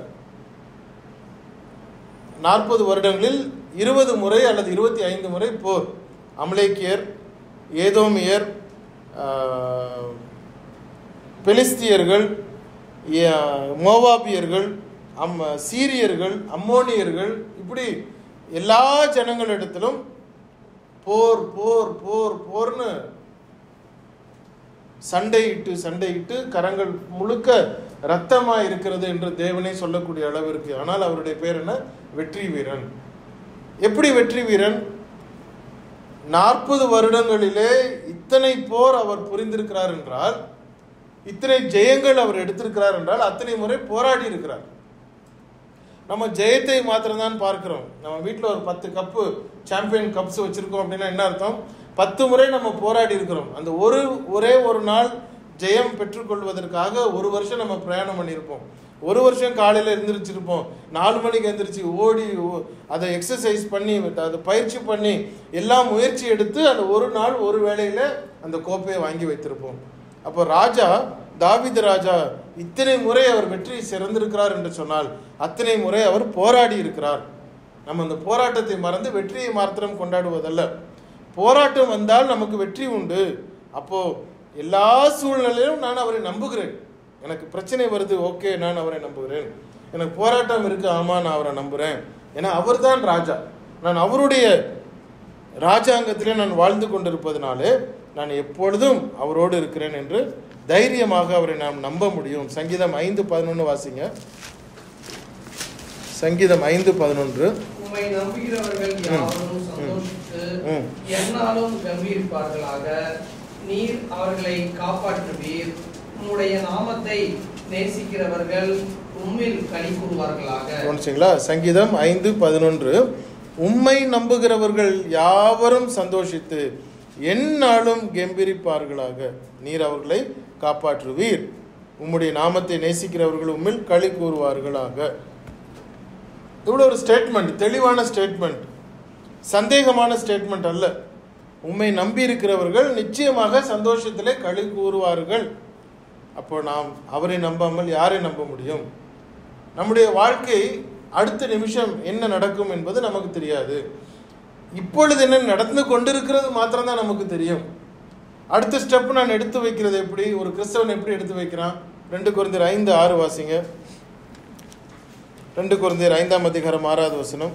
நாற்பது வருடங்களில் இருபது முறை அல்லது இருபத்தி ஐந்து முறை போர் அமலேக்கியர் ஏதோமியர் ஆஹ், பெலிஸ்தியர்கள் ய- மோவாபியர்கள் அம் சீரியர்கள் அம்மோனியர்கள் இப்படி எல்லா ஜனங்களிடத்திலும் போர் போர் போர் போர்னு சண்டையிட்டு சண்டையிட்டு கரங்கள் முழுக்க ரத்தமா இருக்கிறது என்று தேவனே சொல்லக்கூடிய அளவிற்கு ஆனால் அவருடைய பேர் என்ன வெற்றி வீரன் எப்படி வெற்றி வீரன் நாற்பது வருடங்களிலே இத்தனை போர் அவர் புரிந்திருக்கிறார் என்றால் இத்தனை ஜெயங்கள் அவர் எடுத்திருக்கிறார் என்றால் அத்தனை முறை போராடி இருக்கிறார் நம்ம ஜெயத்தை மாத்திரம்தான் பார்க்கிறோம் நம்ம வீட்டில் ஒரு பத்து கப்பு சாம்பியன் கப்ஸ் வச்சிருக்கோம் அப்படின்னா என்ன அர்த்தம் பத்து முறை நம்ம போராடி இருக்கிறோம் அந்த ஒரு ஒரே ஒரு நாள் ஜெயம் பெற்றுக்கொள்வதற்காக ஒரு வருஷம் நம்ம பிரயாணம் பண்ணியிருப்போம் ஒரு வருஷம் காலையில் எழுந்திரிச்சிருப்போம் நாலு மணிக்கு எழுந்திரிச்சு ஓடி ஓ- அதை எக்ஸசைஸ் பண்ணி அதை பயிற்சி பண்ணி எல்லாம் முயற்சி எடுத்து அந்த ஒரு நாள் ஒரு வேளையில அந்த கோப்பையை வாங்கி வைத்திருப்போம் அப்போ ராஜா தாவீது ராஜா இத்தனை முறை அவர் வெற்றி சிறந்திருக்கிறார் என்று சொன்னால் அத்தனை முறை அவர் போராடி இருக்கிறார் நம்ம அந்த போராட்டத்தை மறந்து வெற்றியை மாத்திரம் கொண்டாடுவதல்ல போராட்டம் வந்தால் நமக்கு வெற்றி உண்டு அப்போ எல்லா சூழ்நிலையிலும் நான் அவரை நம்புகிறேன் எனக்கு பிரச்சனை வருது ஓகே நான் அவரை நம்புகிறேன் எனக்கு போராட்டம் இருக்கு ஆமா நான் அவரை நம்புறேன் ஏன்னா அவர்தான் ராஜா நான் அவருடைய ராஜாங்கத்திலே நான் வாழ்ந்து கொண்டிருப்பதனாலே நான் எப்பொழுதும் அவரோடு இருக்கிறேன் என்று தைரியமாக அவரை நாம் நம்ப முடியும் சங்கீதம் ஐந்து பதினொன்று வாசிங்க சங்கீதம் ஐந்து பதினொன்று உம்மை நம்புகிறவர்கள் யாவரும் சந்தோஷித்து ம். எந்நாளும் கம்பீரிப்பார்களாக நீர் அவர்களை காப்பாற்றுவீர் உம்முடைய நாமத்தை நேசிக்கிறவர்கள் உம்மில் களி கூறுவார்களாக கவனிச்சிங்களா சங்கீதம் ஐந்து பதினொன்று உம்மை நம்புகிறவர்கள் யாவரும் சந்தோஷித்து எந்நாளும் கெம்பீரிப்பார்களாக நீர் அவர்களை காப்பாற்றுவீர் உம்முடைய நாமத்தை நேசிக்கிறவர்கள் உம்மில் களி கூறுவார்களாக இவ்வளோ ஒரு ஸ்டேட்மெண்ட் தெளிவான ஸ்டேட்மெண்ட் சந்தேகமான ஸ்டேட்மெண்ட் அல்ல உம்மை நம்பி இருக்கிறவர்கள் நிச்சயமாக சந்தோஷத்திலே களி கூறுவார்கள் அப்போ நாம் அவரை நம்பாமல் யாரை நம்ப முடியும் நம்முடைய வாழ்க்கை அடுத்த நிமிஷம் என்ன நடக்கும் என்பது நமக்கு தெரியாது இப்பொழுது என்ன நடந்து கொண்டிருக்கிறது மாத்திரம்தான் நமக்கு தெரியும் அடுத்த ஸ்டெப் நான் எடுத்து வைக்கிறது எப்படி ஒரு கிறிஸ்தவன் எப்படி எடுத்து வைக்கிறான் ரெண்டு குழந்தையர் ஐந்து ஆறு வாசிங்க ரெண்டு குழந்தையர் ஐந்தாம் அதிகாரம் ஆறாவது வசனம்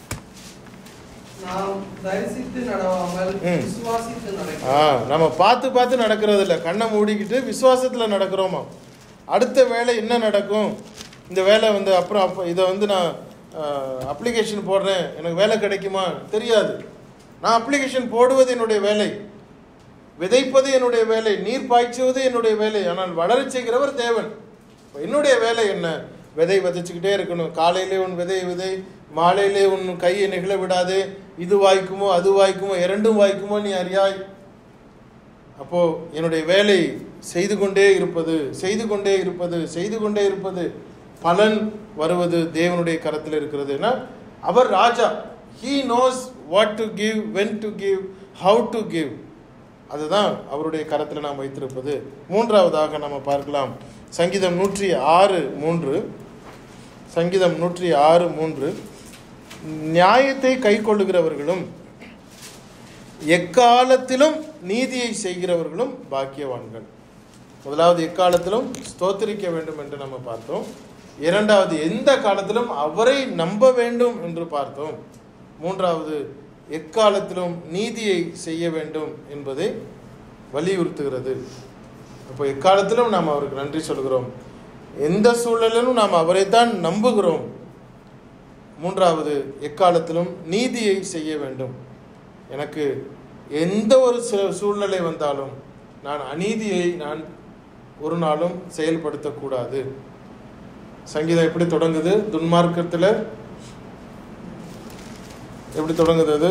நாம் தரிசித்து நடவாமல் ம். விசுவாசித்து ஆ நடக்கிறோம் நம்ம பார்த்து பார்த்து நடக்கிறது இல்லை கண்ணை மூடிக்கிட்டு விசுவாசத்தில் நடக்கிறோமா அடுத்த வேலை என்ன நடக்கும் இந்த வேலை வந்து அப்புறம் அப்போ இதை வந்து நான் அப்ளிகேஷன் போடுறேன் எனக்கு வேலை கிடைக்குமா தெரியாது நான் அப்ளிகேஷன் போடுவது என்னுடைய வேலை விதைப்பது என்னுடைய வேலை நீர் பாய்ச்சுவது என்னுடைய வேலை ஆனால் வளரச் செய்கிறவர் தேவன் இப்ப என்னுடைய வேலை என்ன விதை விதைச்சுக்கிட்டே இருக்கணும் காலையிலே உன் விதை விதை மாலையிலே உன் கையை நெகிழ விடாதே இது வாய்க்குமோ அது வாய்க்குமோ இரண்டும் வாய்க்குமோ நீ அறியாய் அப்போ என்னுடைய வேலை செய்து கொண்டே இருப்பது செய்து கொண்டே இருப்பது செய்து கொண்டே இருப்பது பலன் வருவது தேவனுடைய கரத்தில் இருக்கிறது ஏன்னா அவர் ராஜா he knows what to give when to give how to give அதுதான் அவருடைய கரத்தில் நாம் வைத்திருப்பது மூன்றாவதாக நம்ம பார்க்கலாம் சங்கீதம் நூற்றி ஆறு மூன்று சங்கீதம் நூற்றி ஆறு மூன்று நியாயத்தை கைக்கொள்ளுகிறவர்களும் எக்காலத்திலும் நீதியை செய்கிறவர்களும் பாக்கியவான்கள் முதலாவது எக்காலத்திலும் ஸ்தோத்திரிக்க வேண்டும் என்று நம்ம பார்த்தோம் இரண்டாவது எந்த காலத்திலும் அவரை நம்ப வேண்டும் என்று பார்த்தோம் மூன்றாவது எக்காலத்திலும் நீதியை செய்ய வேண்டும் என்பதை வலியுறுத்துகிறது அப்போ எக்காலத்திலும் நாம் அவருக்கு நன்றி சொல்கிறோம் எந்த சூழலிலும் நாம் அவரைத்தான் நம்புகிறோம் மூன்றாவது எக்காலத்திலும் நீதியை செய்ய வேண்டும் எனக்கு எந்த ஒரு சூ- சூழ்நிலை வந்தாலும் நான் அநீதியை நான் ஒரு நாளும் செயல்படுத்தக்கூடாது சங்கீதம் எப்படி தொடங்குது துன்மார்க்கத்தில் எப்படி தொடங்குது அது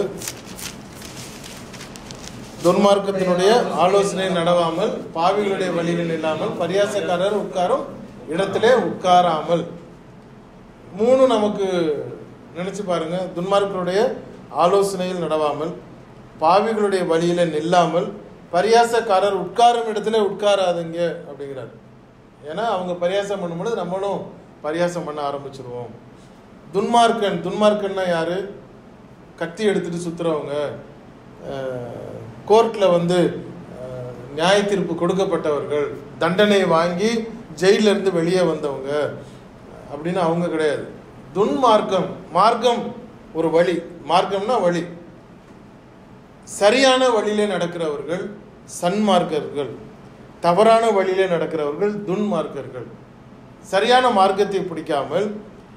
துன்மார்க்கத்தினுடைய ஆலோசனை நடவாமல் பாவிகளுடைய வழியில் இல்லாமல் பரியாசக்காரர் உட்காரும் இடத்திலே உட்காராமல் மூணு நமக்கு நினைச்சு பாருங்க துன்மார்க்கருடைய ஆலோசனையில் நடவாமல் பாவிகளுடைய வழியில நில்லாமல் பரியாசக்காரர் உட்காரும் இடத்துல உட்காராதுங்க அப்படிங்கிறார் ஏன்னா அவங்க பரியாசம் பண்ணும்பொழுது நம்மளும் பரியாசம் பண்ண ஆரம்பிச்சிருவோம் துன்மார்க்கன் துன்மார்க்கன்னா யாரு கத்தி எடுத்துட்டு சுத்துறவங்க கோர்ட்டில் வந்து அஹ், நியாய தீர்ப்பு கொடுக்கப்பட்டவர்கள் தண்டனை வாங்கி ஜெயில்ல இருந்து வெளியே வந்தவங்க அப்படின்னு அவங்க கிடையாது துன்மார்க்கம் மார்க்கம் ஒரு வழி மார்க்கம்னா வழி சரியான வழியிலே நடக்கிறவர்கள் சன்மார்க்கர்கள் தவறான வழியிலே நடக்கிறவர்கள் துன்மார்க்கர்கள் சரியான மார்க்கத்தை பிடிக்காமல்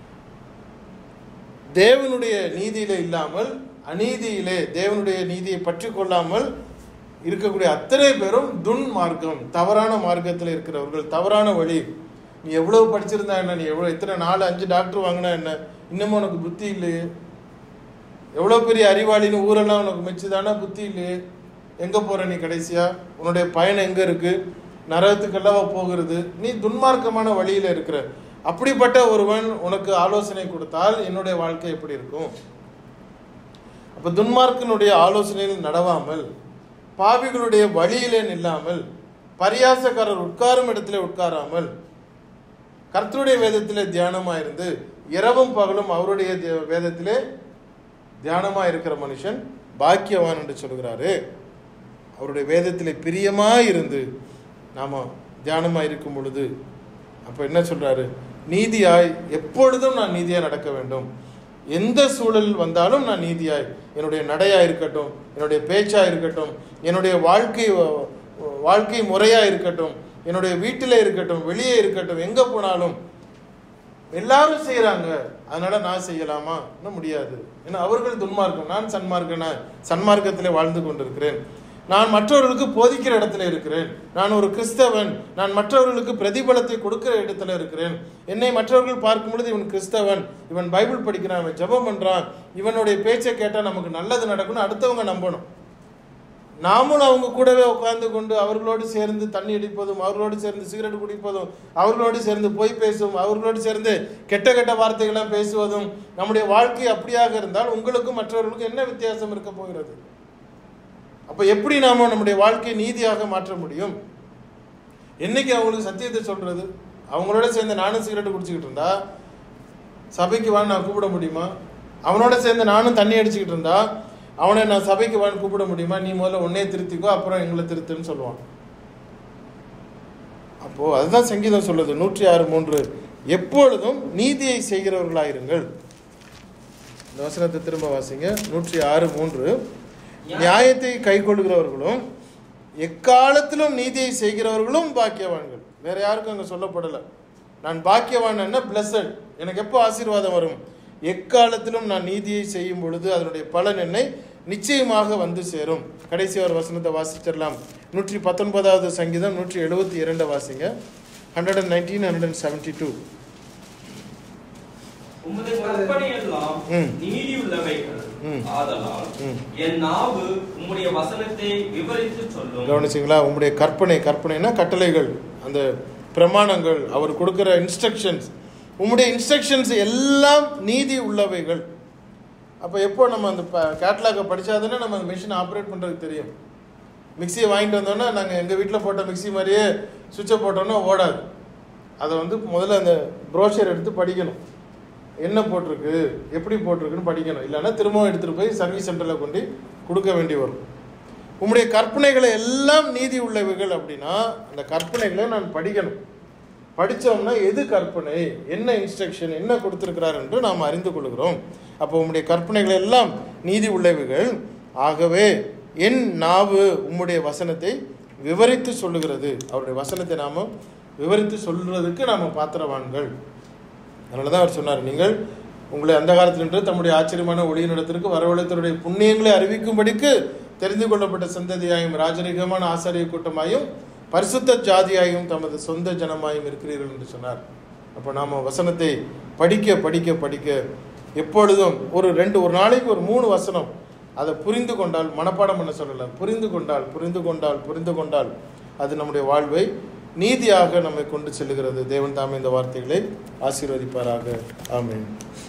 தேவனுடைய நீதியிலே இல்லாமல் அநீதியிலே தேவனுடைய நீதியை பற்றி கொள்ளாமல் இருக்கக்கூடிய அத்தனை பேரும் துன் மார்க்கம் தவறான மார்க்கத்தில் இருக்கிறவர்கள் தவறான வழி நீ எவ்வளவு படிச்சிருந்தா என்ன நீ எவ்வளவு எத்தனை நாலு அஞ்சு டாக்டர் வாங்கினா என்ன இன்னமும் உனக்கு புத்தி இல்லையே எவ்வளோ பெரிய அறிவாளின்னு ஊரெல்லாம் உனக்கு மெச்சுதானா புத்தி இல்லையே எங்கே போற நீ கடைசியா உன்னுடைய பயணம் எங்கே இருக்கு நரகத்துக்கெல்லவா போகிறது நீ துன்மார்க்கமான வழியில் இருக்கிற அப்படிப்பட்ட ஒருவன் உனக்கு ஆலோசனை கொடுத்தால் என்னுடைய வாழ்க்கை எப்படி இருக்கும் அப்ப துன்மார்க்கனுடைய ஆலோசனையில் நடவாமல் பாவிகளுடைய வழியிலே நில்லாமல் பரியாசக்காரர் உட்காரும் இடத்திலே உட்காராமல் கர்த்தருடைய வேதத்திலே தியானமாயிருந்து இரவும் பகலும் அவருடைய தி- வேதத்திலே தியானமா இருக்கிற மனுஷன் பாக்கியவான் என்று சொல்கிறாரு அவருடைய வேதத்திலே பிரியமாய் இருந்து நாம தியானமா இருக்கும் பொழுது அப்ப என்ன சொல்றாரு நீதியாய் எப்பொழுதும் நான் நீதியாய் நடக்க வேண்டும் எந்த சூழல் வந்தாலும் நான் நீதியாய் என்னுடைய நடையா இருக்கட்டும் என்னுடைய பேச்சா இருக்கட்டும் என்னுடைய வாழ்க்கை வ- வாழ்க்கை முறையா இருக்கட்டும் என்னுடைய வீட்டிலே இருக்கட்டும் வெளியே இருக்கட்டும் எங்க போனாலும் எல்லாரும் செய்யறாங்க அதனால நான் செய்யலாமா இன்னும் முடியாது ஏன்னா அவர்கள் துன்மார்க்கம் நான் சன்மார்க்கனா சன்மார்க்கத்திலே வாழ்ந்து கொண்டிருக்கிறேன் நான் மற்றவர்களுக்கு போதிக்கிற இடத்துல இருக்கிறேன் நான் ஒரு கிறிஸ்தவன் நான் மற்றவர்களுக்கு பிரதிபலத்தை கொடுக்கிற இடத்துல இருக்கிறேன் என்னை மற்றவர்கள் பார்க்கும் பொழுது இவன் கிறிஸ்தவன் இவன் பைபிள் படிக்கிறான் இவன் ஜெபம் பண்றான் இவனுடைய பேச்சை கேட்டா நமக்கு நல்லது நடக்கும்னு அடுத்தவங்க நம்பணும் நாமும் அவங்க கூடவே உட்கார்ந்து கொண்டு அவர்களோடு சேர்ந்து தண்ணி அடிப்பதும் அவர்களோடு சேர்ந்து சிகரெட் குடிப்பதும் அவர்களோடு சேர்ந்து பொய் பேசும் அவர்களோடு சேர்ந்து கெட்ட கெட்ட வார்த்தைகளாம் பேசுவதும் நம்முடைய வாழ்க்கை அப்படியாக இருந்தால் உங்களுக்கும் மற்றவர்களுக்கும் என்ன வித்தியாசம் இருக்க போகிறது அப்ப எப்படி நாம நம்முடைய வாழ்க்கையை நீதியாக மாற்ற முடியும் என்னைக்கு அவங்களுக்கு சத்தியத்தை சொல்றது அவங்களோட சேர்ந்து நானும் சிகரெட் குடிச்சுக்கிட்டு இருந்தா சபைக்கு வான்னு நான் கூப்பிட முடியுமா அவனோட சேர்ந்து நானும் தண்ணி அடிச்சுக்கிட்டு இருந்தா அவனை நான் சபைக்கு வான்னு கூப்பிட முடியுமா நீ முதல்ல உன்னே திருத்திக்கோ அப்புறம் எங்களை திருத்துன்னு சொல்லுவான் அப்போ அதுதான் சங்கீதம் சொல்லுது நூற்றி ஆறு மூன்று எப்பொழுதும் நீதியை செய்கிறவர்களாயிருங்கள் இந்த வசனத்தை திரும்ப வாசிங்க நூற்றி ஆறு மூன்று நியாயத்தை கைக்கொள்கிறவர்களும் எக்காலத்திலும் நீதியை செய்கிறவர்களும் பாக்கியவான்கள் வேற யாருக்கும் அங்க சொல்லப்படல நான் பாக்கியவான் என்ன பிளஸட் எனக்கு எப்போ ஆசீர்வாதம் வரும் எக்காலத்திலும் நான் நீதியை செய்யும் பொழுது அதனுடைய பலன் என்னை நிச்சயமாக வந்து சேரும் கடைசி ஒரு வசனத்தை வாசிச்சிடலாம் நூற்றி பத்தொன்பதாவது சங்கீதம் நூற்றி எழுபத்தி இரண்டு வாசிங்க hundred and nineteen hundred and seventy two உமது கற்பனை எல்லாம் ம். நீதி உள்ளவைகள் ம். ஆதலால் ம். என் நாவு உம்முடைய வசனத்தை விவரித்து சொல்லும் கவனிச்சிங்களா உங்களுடைய கற்பனை கற்பனைனா கட்டளைகள் அந்த பிரமாணங்கள் அவர் கொடுக்கிற இன்ஸ்ட்ரக்ஷன்ஸ் உம்முடைய இன்ஸ்ட்ரக்ஷன்ஸ் எல்லாம் நீதி உள்ளவைகள் அப்போ எப்போ நம்ம அந்த கேட்லாகை படித்தாதானே நம்ம அந்த மிஷினை ஆப்ரேட் பண்ணுறதுக்கு தெரியும் மிக்சியை வாங்கிட்டு வந்தோன்னா நாங்கள் எங்கள் வீட்டில் போட்ட மிக்ஸி மாதிரியே சுவிட்சை போட்டோன்னா ஓடாது அதை வந்து முதல்ல அந்த ப்ரோஷர் எடுத்து படிக்கணும் என்ன போட்டிருக்கு எப்படி போட்டிருக்குன்னு படிக்கணும் இல்லைன்னா திரும்பவும் எடுத்துகிட்டு போய் சர்வீஸ் சென்டரில் கொண்டு கொடுக்க வேண்டி வரும் உம்முடைய கற்பனைகளை எல்லாம் நீதி உள்ளவைகள் அப்படின்னா அந்த கற்பனைகளை நான் படிக்கணும் படித்தோம்னா எது கற்பனை என்ன இன்ஸ்ட்ரக்ஷன் என்ன கொடுத்திருக்கிறார் என்று நாம் அறிந்து கொள்கிறோம் அப்போ உம்முடைய கற்பனைகள் எல்லாம் நீதி உள்ளவைகள் ஆகவே என் நாவு உம்முடைய வசனத்தை விவரித்து சொல்லுகிறது அவருடைய வசனத்தை நாம விவரித்து சொல்றதுக்கு நாம பாத்திரவான்கள் அதனால தான் அவர் சொன்னார் நீங்கள் உங்களை அந்த காலத்திலிருந்து தம்முடைய ஆச்சரியமான ஒளியினிடத்திற்கு வரவழைத்தருடைய புண்ணியங்களை அறிவிக்கும்படிக்கு தெரிந்து கொள்ளப்பட்ட சந்ததியாயும் ராஜரிகமான ஆசாரிய கூட்டமாயும் பரிசுத்த ஜாதியாயும் தமது சொந்த ஜனமாயும் இருக்கிறீர்கள் என்று சொன்னார் அப்போ நாம் வசனத்தை படிக்க படிக்க படிக்க எப்பொழுதும் ஒரு ரெண்டு ஒரு நாளைக்கு ஒரு மூணு வசனம் அதை புரிந்து கொண்டால் மனப்பாடம் பண்ண சொல்லல புரிந்து கொண்டால் புரிந்து கொண்டால் புரிந்து கொண்டால் அது நம்முடைய வாழ்வை நீதியாக நம்மை கொண்டு செல்லுகிறது தேவன் தாமே இந்த வார்த்தைகளை ஆசீர்வதிப்பாராக ஆமென்